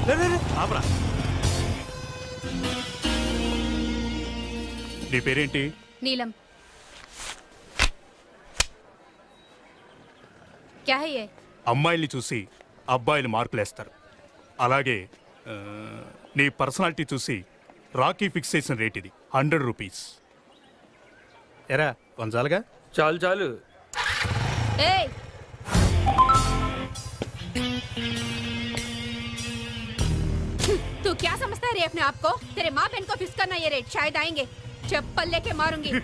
రే, రే, రే, ఆపరా నీ పేరేంటి नीलम क्या है ये అమ్మాయిల్ని చూసి అబ్బాయిలు మార్కులేస్తారు అలాగే ఆ, నీ పర్సనాలిటీ చూసి రాకీ ఫిక్స్ చేసిన రేట్ ఇది హండ్రెడ్ రూపీస్ ఎరా వంచాలుగా చాలు చాలు ए तू क्या समझता है रे अपने आप को तेरे माँ बहन को फिक्स करना ये रेट शायद आएंगे चप्पल लेके मारूंगी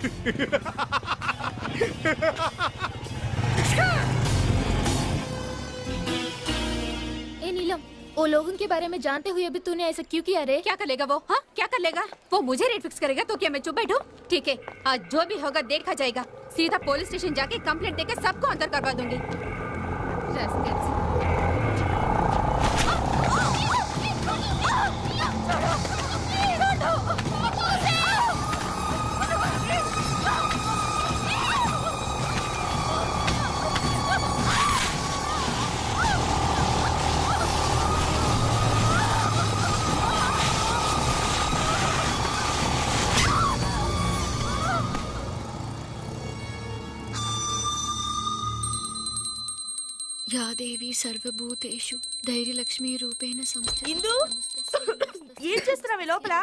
ए नीलम वो लोगों के बारे में जानते हुए भी तूने ऐसा क्यों किया रे क्या कर लेगा वो हाँ क्या कर लेगा वो मुझे रेट फिक्स करेगा तो क्या मैं चुप बैठूं ठीक है आज जो भी होगा देखा जाएगा सीधा पुलिस स्टेशन जाके कंप्लेंट देके सबको अंदर करवा दूंगी Rascals. या देवी सर्वभूतेषु धैर्यलक्ष्मी रूपेण संस्थिता ఇందు ఏం చేస్తున్నావు ఈ లోపల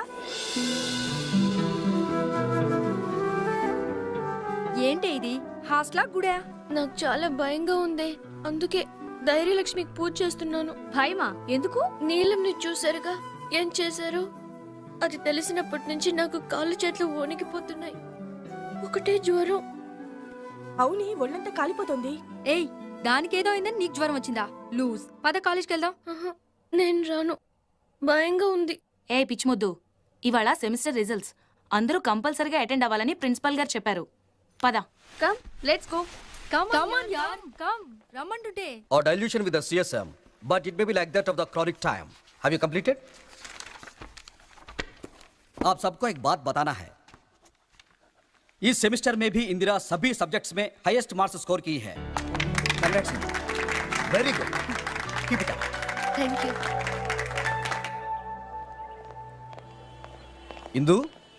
ఏంటి ఇది హాస్టలా గుడా నాకు చాలా భయంగా ఉంది అందుకే ధైర్యలక్ష్మికి పూజ చేస్తున్నాను భయమా ఎందుకు నీలంని చూసారుగా ఏం చేశారు అది తెలిసినప్పటి నుంచి నాకు కాళ్ళు చేతులు వణికిపోతున్నాయి ఒకటే జ్వరం అవుని ఒళ్ళంతా కాలిపోతుంది ఏయ్ దానికేదో అయిందని నీకు జ్వరం వచ్చిందా లూజ్ పద కాలేజ్కి వెళ్దాం ఆహా, నేను రాను భయంగా ఉంది ఏ పిచ్చిమొద్దు ఇవాళ సెమిస్టర్ రిజల్ట్స్ అందరూ కంపల్సరీగా అటెండ్ అవ్వాలని ప్రిన్సిపల్ గారు చెప్పారు పద come let's go come come on యార్ కమ్ రమ్మంటుంటే or dilution with the CSM, but it may be like that of the chronic time. Have you completed? आप सबको एक बात बताना है इस सेमेस्टर में भी इंदिरा सभी सब्जेक्ट्स में हाईएस्ट मार्क्स स्कोर की है very good keep it up thank you Indu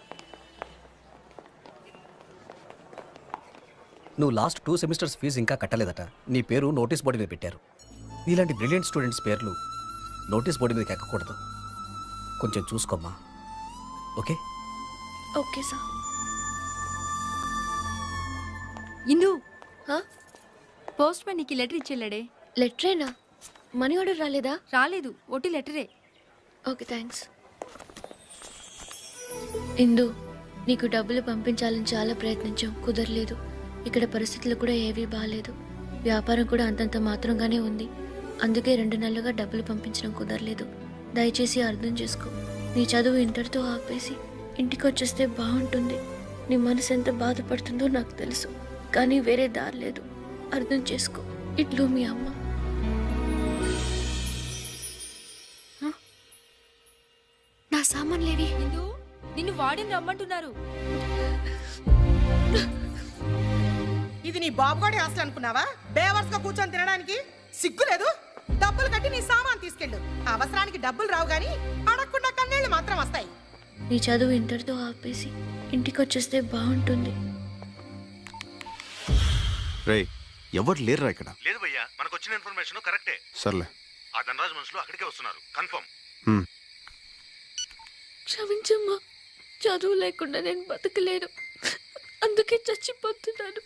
నువ్వు లాస్ట్ టూ సెమిస్టర్స్ ఫీజు ఇంకా కట్టలేదట నీ పేరు నోటీస్ బోర్డు మీద పెట్టారు నీలాంటి బ్రిలియంట్ స్టూడెంట్స్ పేర్లు నోటీస్ బోర్డు మీదకి ఎక్కకూడదు కొంచెం చూసుకోమ్మా ఓకే ఓకే సార్ ఇందు హా? పోస్ట్ మ్యాన్ నీకు లెటర్ ఇచ్చేళ్ళాడే లెటరేనా మనీ ఆర్డర్ రాలేదా రాలేదు ఒట్టి లెటరే ఓకే థ్యాంక్స్ ఇందు నీకు డబ్బులు పంపించాలని చాలా ప్రయత్నించాం కుదరలేదు ఇక్కడ పరిస్థితులు కూడా ఏవీ బాగాలేదు వ్యాపారం కూడా అంతంత మాత్రంగానే ఉంది అందుకే రెండు నెలలుగా డబ్బులు పంపించడం కుదరలేదు దయచేసి అర్థం చేసుకో నీ చదువు ఇంటర్తో ఆపేసి ఇంటికి వచ్చేస్తే బాగుంటుంది నీ మనసు ఎంత బాధపడుతుందో నాకు తెలుసు కానీ వేరే దారి లేదు అర్థం చేసుకో ఇట్లు మీ అమ్మ హ? నా సామాన్లేవి ఇందు నిన్ను వాడిని రమ్మంటున్నారు ఇది నీ బాబుగాడి హాస్టల్ అనుకున్నావా బేవర్స్ గా కూర్చొని తినడానికి సిగ్గు లేదు డబ్బులు కట్టి నీ సామాన్ తీసుకెళ్ళు అవసరానికి డబ్బులు రావు గాని అడగకుండా కన్నీళ్లు మాత్రం వస్తాయి నీ చదువు ఇంటర్తో ఆపేసి ఇంటికి వచ్చేస్తే బాగుంటుంది రే ఎవరు లేరురా ఇక్కడ లేదు భయ్యా మనకు వచ్చిన ఇన్ఫర్మేషన్ కరెక్టే సర్లే ఆ ధనరాజ్ మనుషులు అక్కడికే వస్తున్నారు కన్ఫర్మ్ హ్మ్. క్షమించమ్మా చదువు లేకుండా నేను బతకలేను అందుకే చచ్చిపోతున్నాను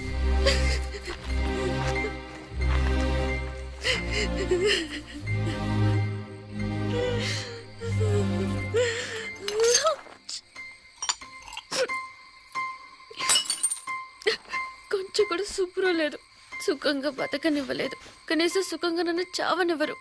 కొంచెం కూడా శుభ్రం లేదు సుఖంగా బతకనివ్వలేదు కనీసం సుఖంగా నన్ను చావనివ్వరు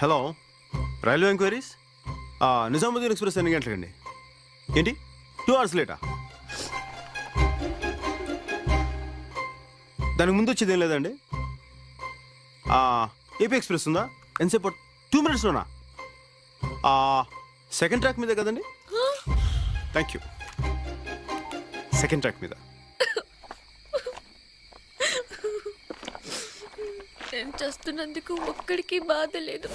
hello railway enquiries Nizamuddin express ఎన్ని గంటలకండి ఏంటి టూ అవర్స్ లేటా దానికి ముందు వచ్చేది ఏం లేదండి ఏపీ ఎక్స్ప్రెస్ ఉందా ఎంతసేపు టూ మినిట్స్లోనా సెకండ్ ట్రాక్ మీద కదండి థ్యాంక్ యూ సెకండ్ ట్రాక్ మీద నేను చేస్తున్నందుకు ఒక్కడికి బాధ లేదు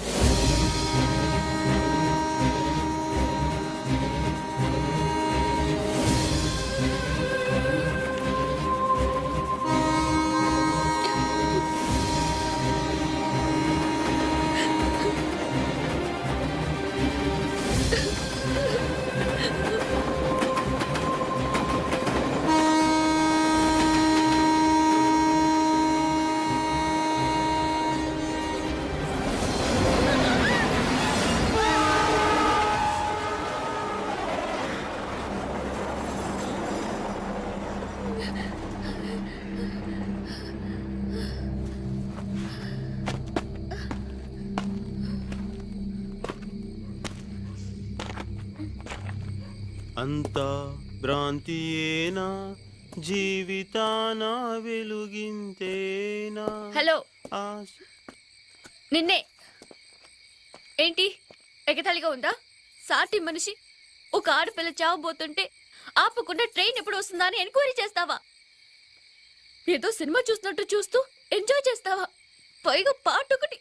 అంతా భ్రాంతియేనా జీవితాన వెలుగింతేనా హలో ఆశ నిన్నే ఏంటి ఎగతాళిగా ఉందా సాటి మనిషి ఒక ఆడపిల్ల చావబోతుంటే ఆపకుండా ట్రైన్ ఎప్పుడు వస్తుందా అని ఎంక్వైరీ చేస్తావా ఏదో సినిమా చూసినట్టు చూస్తూ ఎంజాయ్ చేస్తావా పైగా పాట ఒకటి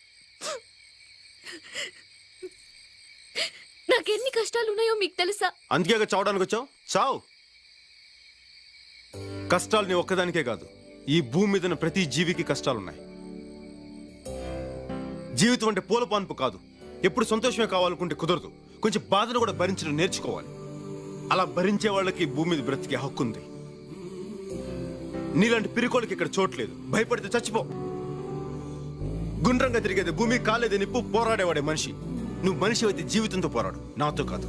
నాకెన్ని కష్టాలు ఉన్నాయో మీకు తెలుసా అందుకే చావడానికి వచ్చావు చావు కష్టాలు నీ ఒక్కదానికే కాదు ఈ భూమి మీద ఉన్న ప్రతి జీవికి కష్టాలున్నాయి జీవితం అంటే పూల పాన్పు కాదు ఎప్పుడు సంతోషమే కావాలనుకుంటే కుదరదు కొంచెం బాధను కూడా భరించడం నేర్చుకోవాలి అలా భరించే వాళ్ళకి ఈ భూమి మీద బ్రతికే హక్కు ఉంది నీలాంటి పిరికోళ్ళకి ఇక్కడ చోట్లేదు భయపడితే చచ్చిపో గుండ్రంగా తిరిగేది భూమి కాలేది నిప్పు పోరాడేవాడే మనిషి నువ్వు మనిషి అయితే జీవితంతో పోరాడు నాతో కాదు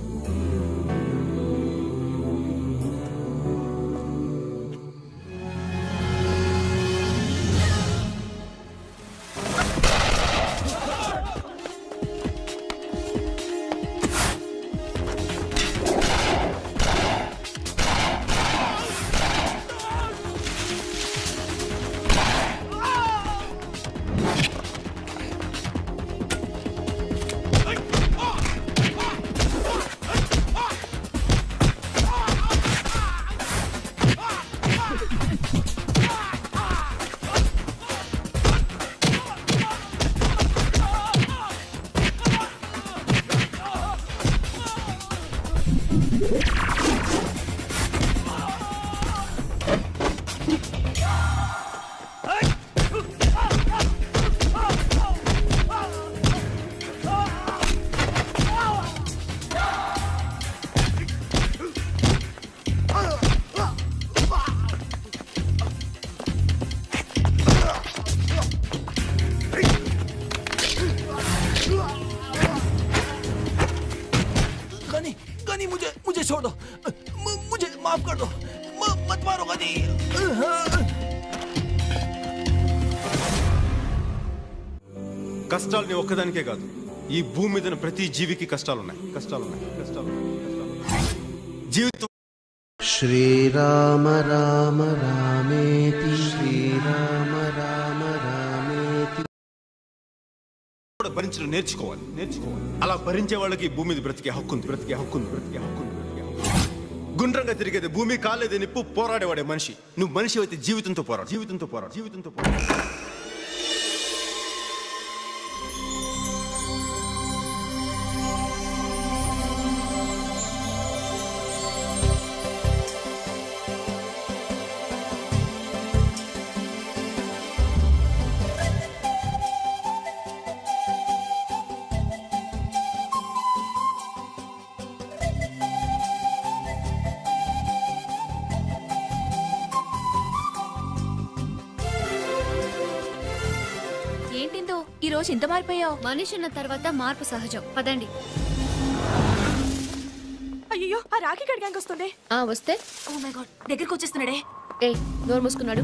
गनी गनी मुझे मुझे छोड़ दो मु- मुझे माफ कर दो म- मत मारो गनी కష్టాలు నీ ఒక్కదానికే కాదు ఈ భూమి మీద ఉన్న ప్రతి జీవికి కష్టాలున్నాయి కష్టాలున్నాయి కష్టాలున్నాయి కష్టాలున్నాయి. జీవితం श्रीराम राम रामेति श्रीराम राम रामेति కూడా భరించడం నేర్చుకోవాలి నేర్చుకోవాలి అలా భరించే వాళ్ళకి ఈ భూమి మీద బ్రతికే హక్కు ఉంది బ్రతికే హక్కు ఉంది బ్రతికే హక్కు ఉంది బ్రతికే హక్కు ఉంది. గుండ్రంగా తిరిగేది భూమి కాలేది నిప్పు పోరాడేవాడే మనిషి నువ్వు మనిషి అయితే జీవితంతో పోరాడు జీవితంతో పోరాడు జీవితంతో పోరాడు ఏంటిందో ఈ రోజు ఇంత మారిపోయావు మనిషి ఉన్న తర్వాత మార్పు సహజం పదండి అయ్యో ఆ రాఖీ గడి గ్యాంగ్ వస్తుంది ఆ వస్తే ఓ మై గాడ్ దగ్గరికి వచ్చేస్తున్నాడే ఏ నోరు మూసుకున్నాడు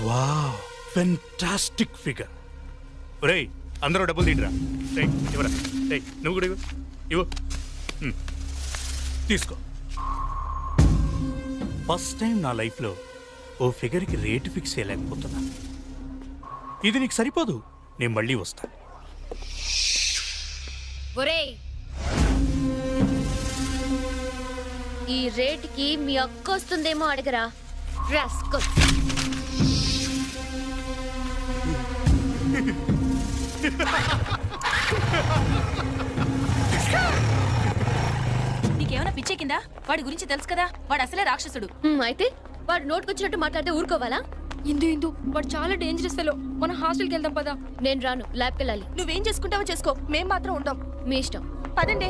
వావ్ ఫెంటాస్టిక్ ఫిగర్ ఒరేయ్ అందరూ డబ్బులు తీయరా రేయ్ ఇవ్వరా రేయ్ నువ్వు కూడా ఇవ్వు ఇవ్వు హ్మ్. తీసుకో ఫస్ట్ టైం నా లైఫ్లో ఓ ఫిగర్కి రేటు ఫిక్స్ చేయలేకపోతున్నా ఇది నీకు సరిపోదు నేను మళ్ళీ వస్తా ఒరేయ్ ఈ రేటుకి మీ అక్క వస్తుందేమో అడగరా రాస్కల్ నీకేమైనా పిచ్చెక్కిందా వాడి గురించి తెలుసు కదా వాడు అసలే రాక్షసుడు హ్మ్, అయితే వాడు నోటుకొచ్చినట్టు మాట్లాడితే ఊరుకోవాలా ఇందు ఇందు వాడు చాలా డేంజరస్ ఫెలో మన హాస్టల్కి వెళ్దాం పదా నేను రాను ల్యాబ్కి వెళ్ళాలి నువ్వేం చేసుకుంటావో చేసుకో మేం మాత్రం ఉంటాం మీ ఇష్టం పదండి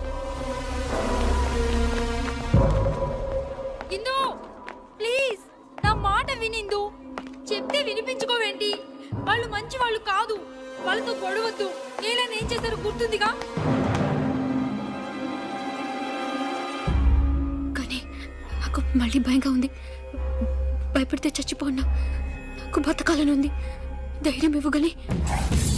ఇందు ప్లీజ్ నా మాట వినిందు చెప్తే వినిపించుకోవేంటి వాళ్ళు మంచి వాళ్ళు కాదు వాళ్ళతో గొడవద్దు నేలని ఏం చేశారో గుర్తుందిగా కానీ నాకు మళ్ళీ భయంగా ఉంది భయపడితే చచ్చిపోన్నా నాకు బతకాలని ఉంది ధైర్యం ఇవ్వగలి